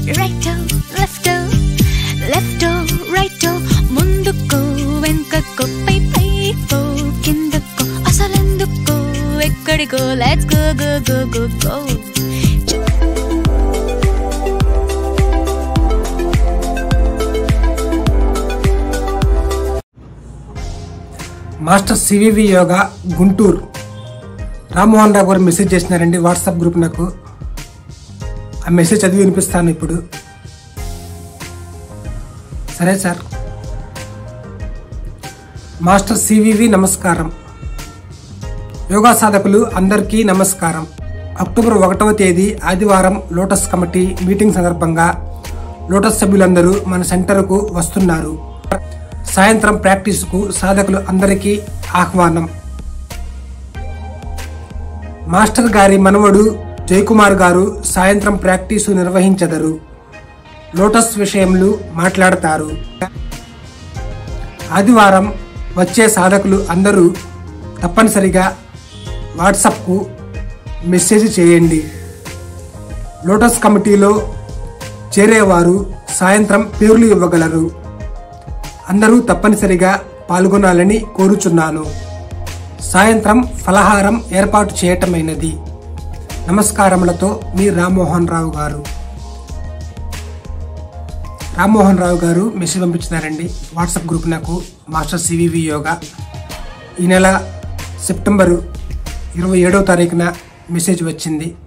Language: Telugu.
రైటో లెఫ్టో లెఫ్టో రైటో ముందుకో వెనుకకో పై పైకో కిందకో అసలెందుకో ఎక్కడికో let's go go go go go master CVV yoga Guntur Rammohan Rao garu message చేసినారండి WhatsApp group నాకు ఆ మెసేజ్ చదివి వినిపిస్తాను ఇప్పుడు సరే సార్ మాస్టర్ సివివి నమస్కారం యోగా సాధకులు అందరికీ నమస్కారం అక్టోబర్ ఒకటవ తేదీ ఆదివారం లోటస్ కమిటీ మీటింగ్ సందర్భంగా లోటస్ సభ్యులందరూ మన సెంటర్కు వస్తున్నారు సాయంత్రం ప్రాక్టీస్కు సాధకులు అందరికీ ఆహ్వానం మాస్టర్ గారి మనవడు జయకుమార్ గారు సాయంత్రం ప్రాక్టీసు నిర్వహించెదరు లోటస్ విషయంలో మాట్లాడతారు ఆదివారం వచ్చే సాధకులు అందరూ తప్పనిసరిగా వాట్సాప్కు మెసేజ్ చేయండి లోటస్ కమిటీలో చేరేవారు సాయంత్రం పేర్లు ఇవ్వగలరు అందరూ తప్పనిసరిగా పాల్గొనాలని కోరుచున్నాను సాయంత్రం ఫలహారం ఏర్పాటు చేయటమైనది నమస్కారములతో మీ రామ్మోహన్ రావు గారు రామ్మోహన్ రావు గారు మెసేజ్ పంపించినారండి వాట్సాప్ గ్రూప్ నాకు మాస్టర్ సివివి యోగా ఈ నెల సెప్టెంబరు ఇరవై ఏడవ తారీఖున మెసేజ్ వచ్చింది